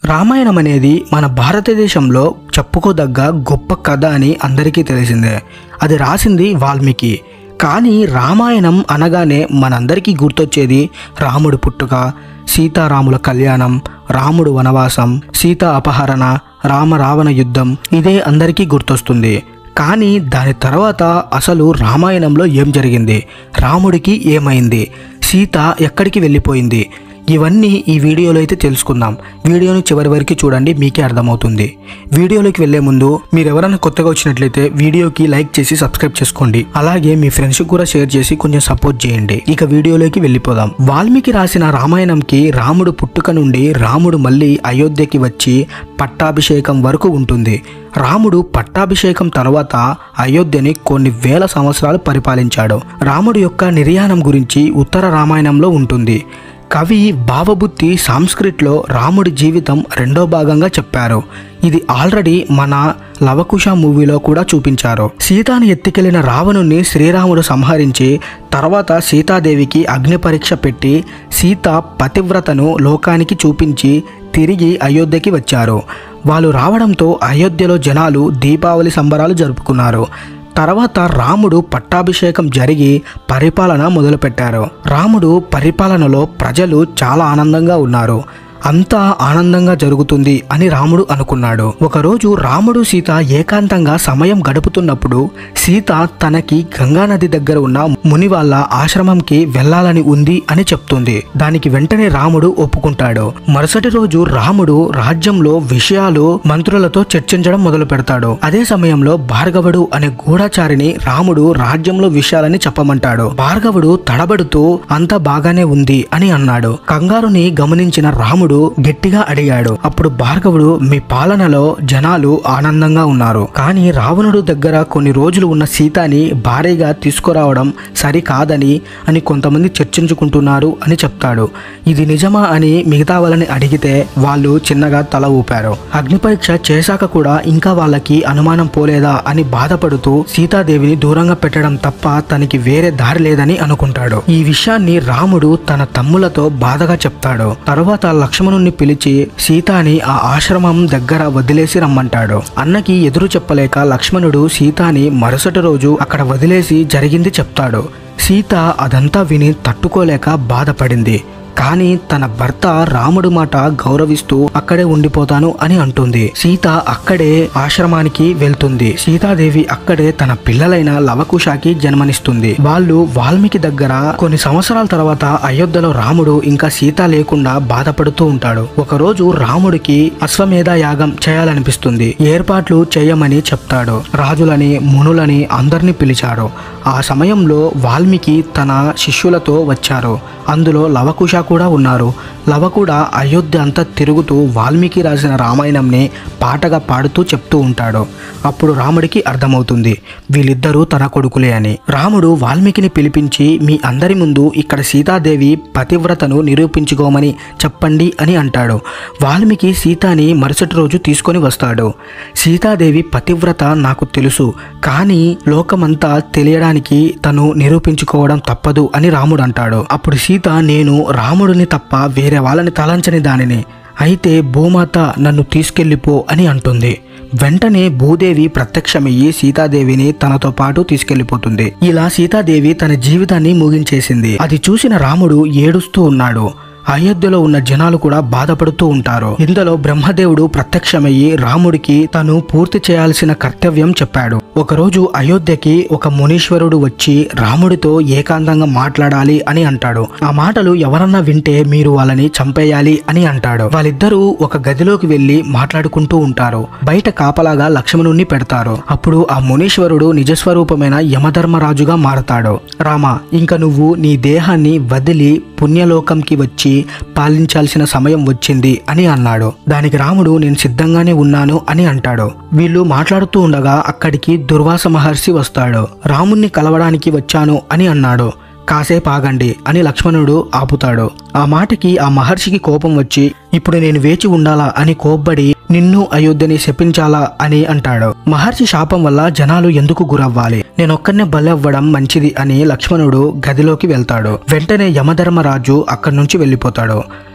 రామాయణం అనేది మన భారతదేశంలో చెప్పుకోదగ్గ గొప్ప కథ అని అందరికీ తెలిసిందే అది రాసింది వాల్మీకి కానీ రామాయణం అనగానే మనందరికీ గుర్తొచ్చేది రాముడు పుట్టుక సీతారాముల కళ్యాణం రాముడు వనవాసం సీత అపహరణ రామ రావణ యుద్ధం ఇదే అందరికీ గుర్తొస్తుంది కానీ దాని తర్వాత అసలు రామాయణంలో ఏం జరిగింది రాముడికి ఏమైంది సీత ఎక్కడికి వెళ్ళిపోయింది ఇవన్నీ ఈ వీడియోలో అయితే తెలుసుకుందాం వీడియోని చివరి వరకు చూడండి మీకే అర్థమవుతుంది వీడియోలోకి వెళ్లే ముందు మీరు ఎవరైనా కొత్తగా వచ్చినట్లయితే వీడియోకి లైక్ చేసి సబ్స్క్రైబ్ చేసుకోండి అలాగే మీ ఫ్రెండ్స్ కూడా షేర్ చేసి కొంచెం సపోర్ట్ చేయండి ఇక వీడియోలోకి వెళ్ళిపోదాం వాల్మీకి రాసిన రామాయణంకి రాముడు పుట్టుక నుండి రాముడు మళ్ళీ అయోధ్యకి వచ్చి పట్టాభిషేకం వరకు ఉంటుంది రాముడు పట్టాభిషేకం తర్వాత అయోధ్యని కొన్ని వేల సంవత్సరాలు పరిపాలించాడు రాముడు యొక్క నిర్యాణం గురించి ఉత్తర రామాయణంలో ఉంటుంది కవి భావబుద్ధి సాంస్క్రిట్లో రాముడి జీవితం రెండో భాగంగా చెప్పారు ఇది ఆల్రెడీ మన లవకుశ మూవీలో కూడా చూపించారు సీతాను ఎత్తికెళ్లిన రావణుణ్ణి శ్రీరాముడు సంహరించి తర్వాత సీతాదేవికి అగ్ని పరీక్ష పెట్టి సీత పతివ్రతను లోకానికి చూపించి తిరిగి అయోధ్యకి వచ్చారు వాళ్ళు రావడంతో అయోధ్యలో జనాలు దీపావళి సంబరాలు జరుపుకున్నారు తర్వాత రాముడు పట్టాభిషేకం జరిగి పరిపాలన మొదలుపెట్టారు రాముడు పరిపాలనలో ప్రజలు చాలా ఆనందంగా ఉన్నారు అంతా ఆనందంగా జరుగుతుంది అని రాముడు అనుకున్నాడు ఒకరోజు రాముడు సీత ఏకాంతంగా సమయం గడుపుతున్నప్పుడు సీత తనకి గంగానది దగ్గర ఉన్న ముని వాళ్ళ ఆశ్రమంకి వెళ్ళాలని ఉంది అని చెప్తుంది దానికి వెంటనే రాముడు ఒప్పుకుంటాడు మరుసటి రోజు రాముడు రాజ్యంలో విషయాలు మంత్రులతో చర్చించడం మొదలు పెడతాడు అదే సమయంలో భార్గవుడు అనే గూఢచారిని రాముడు రాజ్యంలో విషయాలని చెప్పమంటాడు భార్గవుడు తడబడుతూ అంతా బాగానే ఉంది అని అన్నాడు కంగారుని గమనించిన రాముడు గట్టిగా అడిగాడు అప్పుడు భార్గవుడు మీ పాలనలో జనాలు ఆనందంగా ఉన్నారు కానీ రావణుడు దగ్గర కొన్ని రోజులు ఉన్న సీతాని భారీగా తీసుకురావడం సరికాదని అని కొంతమంది చర్చించుకుంటున్నారు అని చెప్తాడు ఇది నిజమా అని మిగతా వాళ్ళని అడిగితే వాళ్ళు చిన్నగా తల ఊపారు అగ్నిపరీక్ష చేశాక కూడా ఇంకా వాళ్ళకి అనుమానం పోలేదా అని బాధపడుతూ సీతాదేవిని దూరంగా పెట్టడం తప్ప తనకి వేరే దారి లేదని అనుకుంటాడు ఈ విషయాన్ని రాముడు తన తమ్ములతో బాధగా చెప్తాడు తరువాత లక్ష్మణుణ్ణి పిలిచి సీతాని ఆ ఆశ్రమం దగ్గర వదిలేసి రమ్మంటాడు అన్నకి ఎదురు చెప్పలేక లక్ష్మణుడు సీతాని మరుసటి రోజు అక్కడ వదిలేసి జరిగింది చెప్తాడు సీత అదంతా విని తట్టుకోలేక బాధపడింది కానీ తన భర్త రాముడు మాట గౌరవిస్తూ అక్కడే ఉండిపోతాను అని అంటుంది సీత అక్కడే ఆశ్రమానికి వెళ్తుంది సీతాదేవి అక్కడే తన పిల్లలైన లవకుశకి జన్మనిస్తుంది వాళ్ళు వాల్మీకి దగ్గర కొన్ని సంవత్సరాల తర్వాత అయోధ్యలో రాముడు ఇంకా సీత లేకుండా బాధపడుతూ ఉంటాడు ఒకరోజు రాముడికి అశ్వమేధ యాగం చేయాలనిపిస్తుంది ఏర్పాట్లు చేయమని చెప్తాడు రాజులని మునులని అందరినీ పిలిచారు ఆ సమయంలో వాల్మీకి తన శిష్యులతో వచ్చారు అందులో లవకుశ కూడా ఉన్నారు లవ కూడా అయోధ్య అంతా తిరుగుతూ వాల్మీకి రాసిన రామాయణంని పాటగా పాడుతూ చెప్తూ ఉంటాడు అప్పుడు రాముడికి అర్థమవుతుంది వీళ్ళిద్దరూ తన కొడుకులే అని రాముడు వాల్మీకిని పిలిపించి మీ అందరి ముందు ఇక్కడ సీతాదేవి పతివ్రతను నిరూపించుకోమని చెప్పండి అని అంటాడు వాల్మీకి సీతాని మరుసటి రోజు తీసుకొని వస్తాడు సీతాదేవి పతివ్రత నాకు తెలుసు కానీ లోకమంతా తెలియడానికి తను నిరూపించుకోవడం తప్పదు అని రాముడు అంటాడు అప్పుడు సీత నేను రాముడిని తప్ప వేరే వాళ్ళని తలంచని దానిని అయితే భూమాత నన్ను తీసుకెళ్ళిపో అని అంటుంది వెంటనే భూదేవి ప్రత్యక్షమయ్యి సీతాదేవిని తనతో పాటు తీసుకెళ్లిపోతుంది ఇలా సీతాదేవి తన జీవితాన్ని ముగించేసింది అది చూసిన రాముడు ఏడుస్తూ ఉన్నాడు అయోధ్యలో ఉన్న జనాలు కూడా బాధపడుతూ ఉంటారు ఇందులో బ్రహ్మదేవుడు ప్రత్యక్షమయ్యి రాముడికి తను పూర్తి చేయాల్సిన కర్తవ్యం చెప్పాడు ఒకరోజు అయోధ్యకి ఒక మునీశ్వరుడు వచ్చి రాముడితో ఏకాంతంగా మాట్లాడాలి అని అంటాడు ఆ మాటలు ఎవరన్నా వింటే మీరు వాళ్ళని చంపేయాలి అని అంటాడు వాళ్ళిద్దరూ ఒక గదిలోకి వెళ్లి మాట్లాడుకుంటూ ఉంటారు బయట కాపలాగా లక్ష్మణుణ్ణి పెడతారు అప్పుడు ఆ మునీశ్వరుడు నిజస్వరూపమైన యమధర్మరాజుగా మారతాడు రామ ఇంక నువ్వు నీ దేహాన్ని వదిలి పుణ్యలోకంకి వచ్చి పాలించాల్సిన సమయం వచ్చింది అని అన్నాడు దానికి రాముడు నేను సిద్ధంగానే ఉన్నాను అని అంటాడు వీళ్ళు మాట్లాడుతూ ఉండగా అక్కడికి దుర్వాస మహర్షి వస్తాడు రాముణ్ణి కలవడానికి వచ్చాను అని అన్నాడు కాసేపు ఆగండి అని లక్ష్మణుడు ఆపుతాడు ఆ మాటకి ఆ మహర్షికి కోపం వచ్చి ఇప్పుడు నేను వేచి ఉండాలా అని కోప్పడి నిన్ను అయోధ్యని శపించాలా అని అంటాడు మహర్షి శాపం వల్ల జనాలు ఎందుకు గురవ్వాలి నేనొక్కనే బలవ్వడం మంచిది అని లక్ష్మణుడు గదిలోకి వెళ్తాడు వెంటనే యమధర్మరాజు అక్కడి నుంచి వెళ్ళిపోతాడు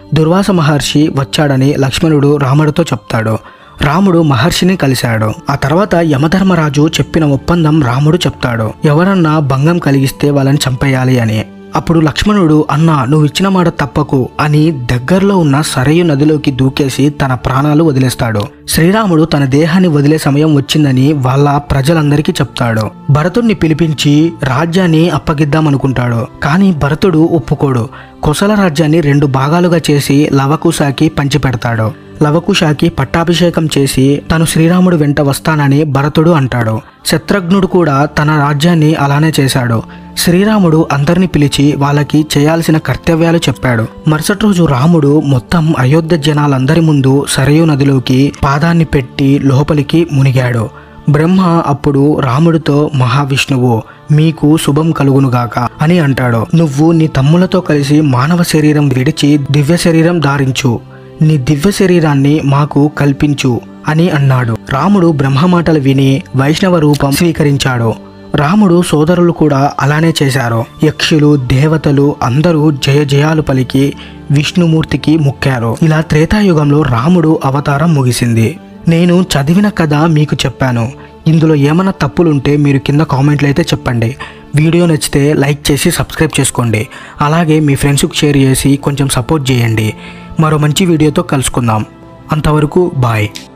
దుర్వాస మహర్షి వచ్చాడని లక్ష్మణుడు రాముడితో చెప్తాడు రాముడు మహర్షిని కలిశాడు ఆ తర్వాత యమధర్మరాజు చెప్పిన ఒప్పందం రాముడు చెప్తాడు ఎవరన్నా భంగం కలిగిస్తే వాళ్ళని చంపేయాలి అని అప్పుడు లక్ష్మణుడు అన్న నువ్వు ఇచ్చిన మాట తప్పకు అని దగ్గరలో ఉన్న సరయు నదిలోకి దూకేసి తన ప్రాణాలు వదిలేస్తాడు శ్రీరాముడు తన దేహాన్ని వదిలే సమయం వచ్చిందని వాళ్ళ ప్రజలందరికీ చెప్తాడు భరతుడిని పిలిపించి రాజ్యాన్ని అప్పగిద్దామనుకుంటాడు కానీ భరతుడు ఒప్పుకోడు కొసల రాజ్యాన్ని రెండు భాగాలుగా చేసి లవకుశాకి పంచిపెడతాడు లవకుశాకి పట్టాభిషేకం చేసి తను శ్రీరాముడు వెంట వస్తానని భరతుడు అంటాడు శత్రుఘ్నుడు కూడా తన రాజ్యాన్ని అలానే చేశాడు శ్రీరాముడు అందరిని పిలిచి వాళ్ళకి చేయాల్సిన కర్తవ్యాలు చెప్పాడు మరుసటి రోజు రాముడు మొత్తం అయోధ్య జనాలందరి ముందు సరయు నదిలోకి పాదాన్ని పెట్టి లోపలికి మునిగాడు బ్రహ్మ అప్పుడు రాముడితో మహావిష్ణువు మీకు శుభం కలుగునుగాక అని అంటాడు నువ్వు నీ తమ్ములతో కలిసి మానవ శరీరం విడిచి దివ్య శరీరం ధారించు నీ దివ్య శరీరాన్ని మాకు కల్పించు అని అన్నాడు రాముడు బ్రహ్మ మాటలు విని వైష్ణవ రూపం స్వీకరించాడు రాముడు సోదరులు కూడా అలానే చేశారు యక్షులు దేవతలు అందరూ జయ జయాలు పలికి విష్ణుమూర్తికి మొక్కారు ఇలా త్రేతాయుగంలో రాముడు అవతారం ముగిసింది నేను చదివిన కథ మీకు చెప్పాను ఇందులో ఏమైనా తప్పులుంటే మీరు కింద కామెంట్లు అయితే చెప్పండి వీడియో నచ్చితే లైక్ చేసి సబ్స్క్రైబ్ చేసుకోండి అలాగే మీ ఫ్రెండ్స్కి షేర్ చేసి కొంచెం సపోర్ట్ చేయండి మరో మంచి వీడియోతో కలుసుకుందాం అంతవరకు బాయ్